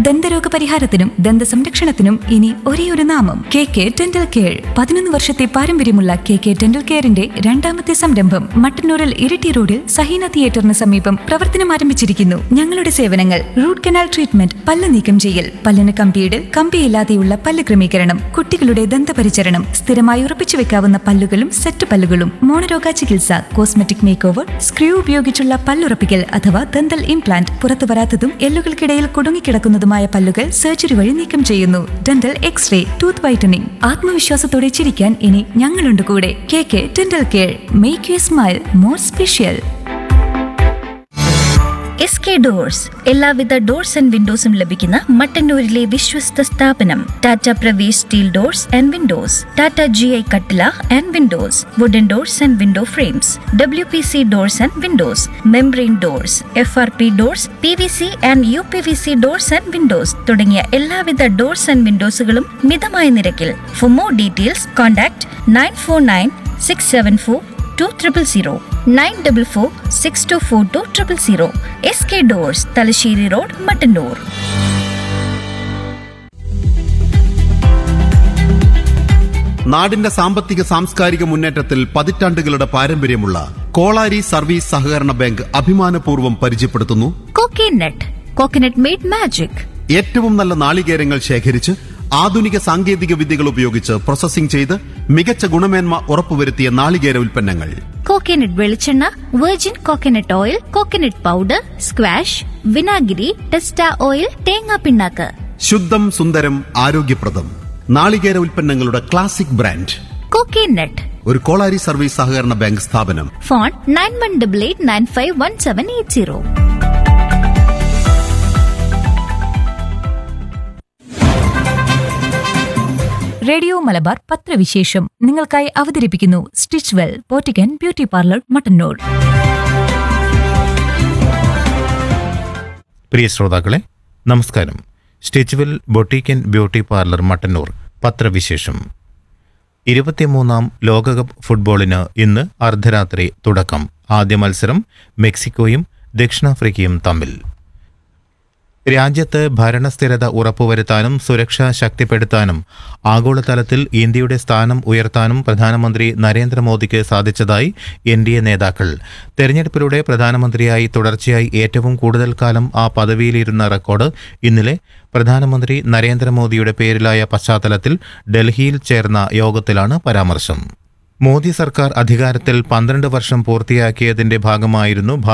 ദന്തരോഗ പരിഹാരത്തിനും ദന്ത സംരക്ഷണത്തിനും ഇനി ഒരേയൊരു നാമം കെ കെ ഡെന്റൽ കെയർ പതിനൊന്ന് വർഷത്തെ പാരമ്പര്യമുള്ള കെ കെ ഡെന്റൽ കെയറിന്റെ രണ്ടാമത്തെ സംരംഭം മട്ടന്നൂരിൽ ഇരിട്ടി റോഡിൽ സഹീന തിയേറ്ററിന് സമീപം പ്രവർത്തനം ആരംഭിച്ചിരിക്കുന്നു ഞങ്ങളുടെ സേവനങ്ങൾ റൂട്ട് കനാൽ ട്രീറ്റ്മെന്റ് പല്ല് നീക്കം ചെയ്യൽ പല്ലിന് കമ്പിയിടൽ കമ്പിയില്ലാതെയുള്ള പല്ല് ക്രമീകരണം കുട്ടികളുടെ ദന്തപരിചരണം സ്ഥിരമായി ഉറപ്പിച്ചു വെക്കാവുന്ന പല്ലുകളും സെറ്റ് പല്ലുകളും മോണരോഗ ചികിത്സ കോസ്മെറ്റിക് മേക്ക് ഓവർ സ്ക്രൂ ഉപയോഗിച്ചുള്ള പല്ലുറപ്പിക്കൽ അഥവാ ദന്തൽ ഇംപ്ലാന്റ് പുറത്തു വരാത്തതും എല്ലുകൾക്കിടയിൽ കുടുങ്ങിക്കിടക്കുന്നതുമായ പല്ലുകൾ സർജറി വഴി നീക്കം ചെയ്യുന്നു ഡെന്റൽ എക്സ്റേ ടൂത്ത് വൈറ്റനിങ് ആത്മവിശ്വാസത്തോടെ ചിരിക്കാൻ ഇനി ഞങ്ങളുണ്ട് കൂടെ K K dental care make you smile more special S K doors എല്ലാവിധ ഡോർസ് ആൻഡ് വിൻഡോസും ലഭിക്കുന്ന മട്ടന്നൂരിലെ വിശ്വസ്ത സ്ഥാപനം Tata Pravesh steel doors and windows Tata G I കട്ടില and windows wooden doors and window frames W P C doors and windows membrane doors F R P doors P V C and U P V C doors and windows തുടങ്ങിയ എല്ലാവിധ doors and വിൻഡോസുകളും മിതമായ നിരക്കിൽ for more details contact nine four nine six seven four two triple zero nine double four six two four two triple zero S K doors Thalassery road Mattannur നാടിന്റെ സാമ്പത്തിക സാംസ്കാരിക മുന്നേറ്റത്തിൽ പതിറ്റാണ്ടുകളുടെ പാരമ്പര്യമുള്ള കോളാരി സർവീസ് സഹകരണ ബാങ്ക് അഭിമാനപൂർവ്വം പരിചയപ്പെടുത്തുന്നു കോക്കനട്ട് കോക്കനട്ട് മെയ്ഡ് മാജിക് ഏറ്റവും നല്ല നാളികേരങ്ങൾ ശേഖരിച്ച് ആധുനിക സാങ്കേതിക വിദ്യകൾ ഉപയോഗിച്ച് പ്രോസസ്സിംഗ് ചെയ്ത് മികച്ച ഗുണമേന്മ ഉറപ്പുവരുത്തിയ നാളികേര ഉൽപ്പന്നങ്ങൾ കോക്കനട്ട് വെളിച്ചെണ്ണ virgin coconut oil coconut powder squash വിനാഗിരി ടെസ്റ്റ ഓയിൽ തേങ്ങാ പിണ്ണാക്ക് ശുദ്ധം സുന്ദരം ആരോഗ്യപ്രദം നാളികേര ഉൽപ്പന്നങ്ങളുടെ ക്ലാസിക് ബ്രാൻഡ് കോക്കനട്ട് ഒരു കോളാരി സർവീസ് സഹകരണ ബാങ്ക് സ്ഥാപനം phone nine one double eight nine five one seven eight zero radio Malabar പത്രവിശേഷം നിങ്ങൾക്കായി അവതരിപ്പിക്കുന്നു സ്റ്റിച്ച് വെൽ പോറ്റിക്കൻ ബ്യൂട്ടി പാർലർ മട്ടന്നൂർ പ്രിയ ശ്രോതാക്കളെ നമസ്കാരം stitch well boutique and beauty parlour Mattannur പത്രവിശേഷം ഇരുപത്തിമൂന്നാം ലോകകപ്പ് ഫുട്ബോളിന് ഇന്ന് അർദ്ധരാത്രി തുടക്കം ആദ്യ മത്സരം മെക്സിക്കോയും ദക്ഷിണാഫ്രിക്കയും തമ്മിൽ രാജ്യത്ത് ഭരണസ്ഥിരത ഉറപ്പുവരുത്താനും സുരക്ഷ ശക്തിപ്പെടുത്താനും ആഗോളതലത്തിൽ ഇന്ത്യയുടെ സ്ഥാനം ഉയർത്താനും പ്രധാനമന്ത്രി നരേന്ദ്രമോദിക്ക് സാധിച്ചതായി എൻ ഡി എ നേതാക്കൾ തെരഞ്ഞെടുപ്പിലൂടെ പ്രധാനമന്ത്രിയായി തുടർച്ചയായി ഏറ്റവും കൂടുതൽ കാലം ആ പദവിയിലിരുന്ന റെക്കോർഡ് ഇന്നലെ പ്രധാനമന്ത്രി നരേന്ദ്രമോദിയുടെ പേരിലായ പശ്ചാത്തലത്തിൽ ഡൽഹിയിൽ ചേർന്ന യോഗത്തിലാണ് പരാമർശം മോദി സർക്കാർ അധികാരത്തിൽ പന്ത്രണ്ട് വർഷം പൂർത്തിയാക്കിയതിന്റെ ഭാഗമായിരുന്നു